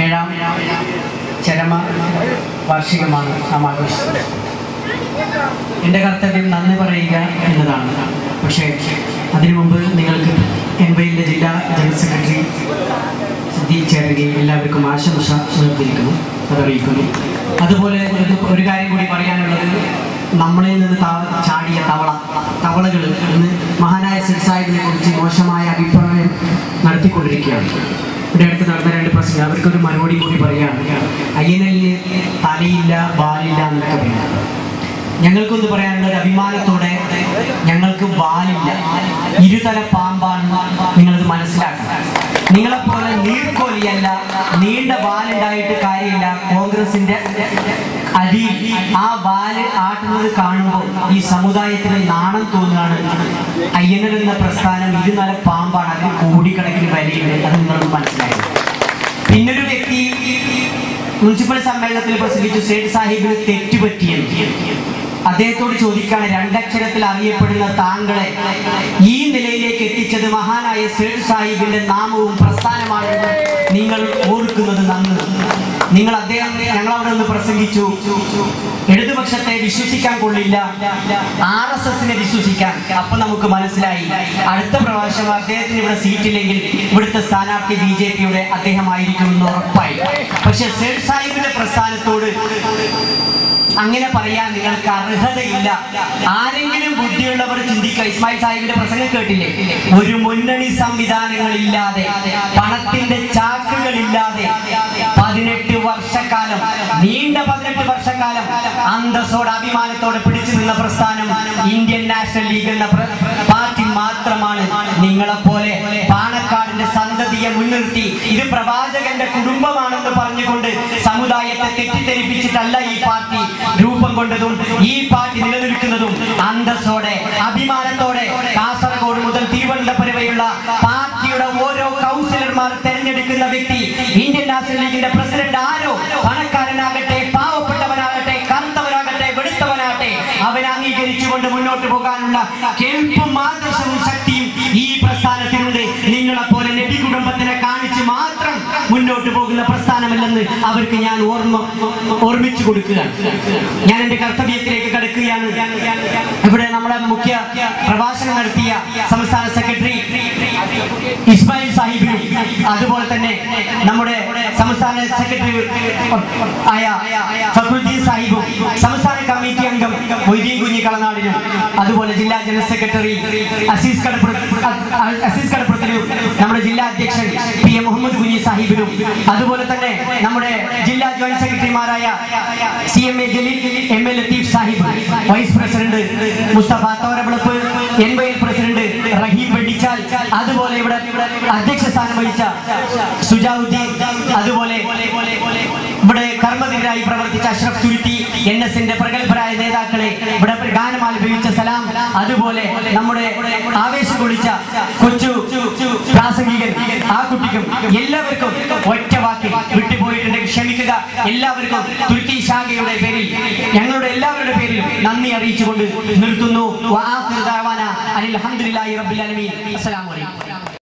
പതിനേഴാം ചരമ വാർഷികമാണ് നാം ആഘോഷിച്ചത് എൻ്റെ കർത്തവ്യം നന്ദി പറയുക എന്നതാണ് പക്ഷേ അതിനു മുമ്പ് നിങ്ങൾക്ക് എൻവൈലിൻ്റെ ജില്ലാ ജനറൽ സെക്രട്ടറി സിദ്ധി ചേരുകയും എല്ലാവർക്കും ആശംസ നേർന്നിരിക്കുന്നു അതറിയിക്കുന്നു അതുപോലെ ഒരു ഒരു കാര്യം കൂടി പറയാനുള്ളത് നമ്മളിൽ നിന്ന് താ- ചാടിയ തവള തവളകൾ ഇന്ന് മഹാനായ സിൽസാഹിബിനെ കുറിച്ച് മോശമായ അഭിപ്രായം നടത്തിക്കൊണ്ടിരിക്കുകയാണ് ഇവിടെ അടുത്ത് നടന്ന രണ്ട് പ്രശ്നം അവർക്കൊരു മറുപടി കൂടി പറയുകയാണ് അയ്യനലിന് തലയില്ല ബാലില്ല എന്നൊക്കെ പറയാം ഞങ്ങൾക്കൊന്ന് പറയാനുള്ളത് അഭിമാനത്തോടെ ഞങ്ങൾക്ക് വാലില്ല ഇരുതല പാമ്പാണ് നിങ്ങളത് മനസ്സിലാക്കണം നിങ്ങളെപ്പോലെ നീർക്കോലിയല്ല നീണ്ട വാലുണ്ടായിട്ട് കാര്യമില്ല കോൺഗ്രസിന്റെ അടിയിൽ ആ വാല് ആട്ടുന്നത് കാണുമ്പോൾ ഈ സമുദായത്തിന് നാണം തോന്നുകയാണ് അയ്യനൽ എന്ന പ്രസ്ഥാനം ഇരുതല പാമ്പാണ് അതിന് കോടിക്കണക്കിന് വിലയുണ്ട് അത് നിങ്ങളൊന്ന് മനസ്സിലായത് പിന്നൊരു വ്യക്തി മുനിസിപ്പൽ സമ്മേളനത്തിൽ പ്രസംഗിച്ചു സേഠ് സാഹിബിന് തെറ്റുപറ്റിയെന്ന് അദ്ദേഹത്തോട് ചോദിക്കാണ് രണ്ടക്ഷരത്തിൽ അറിയപ്പെടുന്ന താങ്കളെ ഈ നിലയിലേക്ക് എത്തിച്ചത് മഹാനായ സേഠ് സാഹിബിന്റെ നാമവും പ്രസ്ഥാനമാണെന്ന് നിങ്ങൾ ഓർക്കുന്നത് നന്ന് നിങ്ങൾ അദ്ദേഹം ഞങ്ങൾ അവിടെ ഒന്ന് പ്രസംഗിച്ചു ഇടതുപക്ഷത്തെ വിശ്വസിക്കാൻ കൊള്ളില്ല ആർ എസ് എസിനെ വിശ്വസിക്കാൻ അപ്പൊ നമുക്ക് മനസ്സിലായി അടുത്ത പ്രാവശ്യം അദ്ദേഹത്തിന് ഇവിടെ സീറ്റില്ലെങ്കിൽ ഇവിടുത്തെ സ്ഥാനാർത്ഥി ബി ജെ പിയുടെ അദ്ദേഹമായിരിക്കുമെന്ന് ഉറപ്പായി പക്ഷെ സേഠ് സാഹിബിന്റെ പ്രസ്ഥാനത്തോട് അങ്ങനെ പറയാൻ നിങ്ങൾക്ക് അർഹതയില്ല ആരെങ്കിലും ബുദ്ധിയുള്ളവർ ചിന്തിക്കുക ഇസ്മായിൽ സാഹിബിന്റെ പ്രസംഗം കേട്ടില്ലേ ഒരു മുന്നണി സംവിധാനങ്ങളില്ലാതെ പണത്തിന്റെ ചാക്കുകളില്ലാതെ പതിനെട്ട് വർഷക്കാലം നീണ്ട പതിനെട്ട് വർഷക്കാലം അന്തസ്സോടെ അഭിമാനത്തോടെ പിടിച്ചു നിന്ന പ്രസ്ഥാനം ഇന്ത്യൻ നാഷണൽ ലീഗ് എന്ന പ്ര- പാർട്ടി മാത്രമാണ് നിങ്ങളെപ്പോലെ പാണക്കാടിന്റെ സന്തതിയെ മുൻനിർത്തി ഇത് പ്രവാചകന്റെ കുടുംബമാണെന്ന് പറഞ്ഞുകൊണ്ട് സമുദായത്തെ തെറ്റിദ്ധരിപ്പിച്ചിട്ടല്ല ഈ പാർട്ടി രൂപം കൊണ്ടതും ഈ പാർട്ടി നിലനിൽക്കുന്നതും അന്തസ്സോടെ അഭിമാനത്തോടെ കാസർഗോഡ് മുതൽ തിരുവനന്തപുരം വരെയുള്ള പാർട്ടിയുടെ ഓരോ കൗൺസിലർമാർ തെരഞ്ഞെടുക്കുന്ന വ്യക്തി ഇന്ത്യൻ നാഷണൽ ലീഗിന്റെ പ്രസിഡന്റ് ആരോ പണക്കാരനാകട്ടെ പാവപ്പെട്ടവനാകട്ടെ കറുത്തവനാകട്ടെ വെളുത്തവനാകട്ടെ അവനെ അംഗീകരിച്ചുകൊണ്ട് മുന്നോട്ട് പോകാനുള്ള കെൽപ്പും മാർഗവും ശക്തിയും ഈ പ്രസ്ഥാനത്തിനുണ്ട് നിങ്ങളെ പോലെ നബി കുടുംബത്തിനെ കാണിച്ച് മാത്രം മുന്നോട്ട് പോകുന്ന പ്രസ്ഥാനമല്ലെന്ന് അവർക്ക് ഞാൻ ഓർമ്മ ഓർമ്മിച്ചു കൊടുക്കുകയാണ് ഞാൻ എന്റെ കർത്തവ്യത്തിലേക്ക് കടക്കുകയാണ് ഇവിടെ നമ്മുടെ മുഖ്യ പ്രഭാഷണം നടത്തിയ സംസ്ഥാന സെക്രട്ടറി ഇസ്മായിൽ സാഹിബിനും അതുപോലെ തന്നെ നമ്മുടെ സംസ്ഥാന സെക്രട്ടറി ആയ ഫഖറുദ്ദീൻ സാഹിബും സംസ്ഥാന കമ്മിറ്റി അംഗം മൊയ്തീൻ കുഞ്ഞി കളനാടിനും അതുപോലെ ജില്ലാ ജനറൽ സെക്രട്ടറി അസീസ് കടപ്പുറ അസീസ് കടപ്പുറത്തിനും നമ്മുടെ ജില്ലാ അധ്യക്ഷൻ പി എം മുഹമ്മദ് കുഞ്ഞി സാഹിബിനും അതുപോലെ തന്നെ നമ്മുടെ ജില്ലാ ജോയിന്റ് സെക്രട്ടറിമാരായ C M A Jaleel M L Latheef Sahib vice president Musthafa തോരവിളപ്പ് N Y L president Raheem Vedichal അതുപോലെ ഇവിടെ അധ്യക്ഷ സ്ഥാനം വഹിച്ച സുജാവുദ്ദീൻ അതുപോലെ ഇവിടെ കർമ്മതിരായി പ്രവർത്തിച്ച അഷ്റഫ് തുരുത്തി എൻ എസിന്റെ പ്രഗത്ഭരായ നേതാക്കളെ ഇവിടെ ഗാനം ആലപിച്ച സലാം അതുപോലെ നമ്മുടെ ആവേശം കൊള്ളിച്ച കൊച്ചു പ്രാസംഗികൻ ആ കുട്ടിക്കും എല്ലാവർക്കും ഒറ്റ വാക്കിൽ വിട്ടുപോയിട്ടുണ്ടെങ്കിൽ ക്ഷമിക്കുക എല്ലാവർക്കും തുർക്കി ശാഖയുടെ പേരിൽ ഞങ്ങളുടെ എല്ലാവരുടെ പേരിൽ നന്ദി അറിയിച്ചുകൊണ്ട് നിർത്തുന്നു വആഖിറു ദഅവാന അനിൽ ഹംദുലില്ലാഹി റബ്ബിൽ ആലമീൻ അസ്സലാമു അലൈക്കും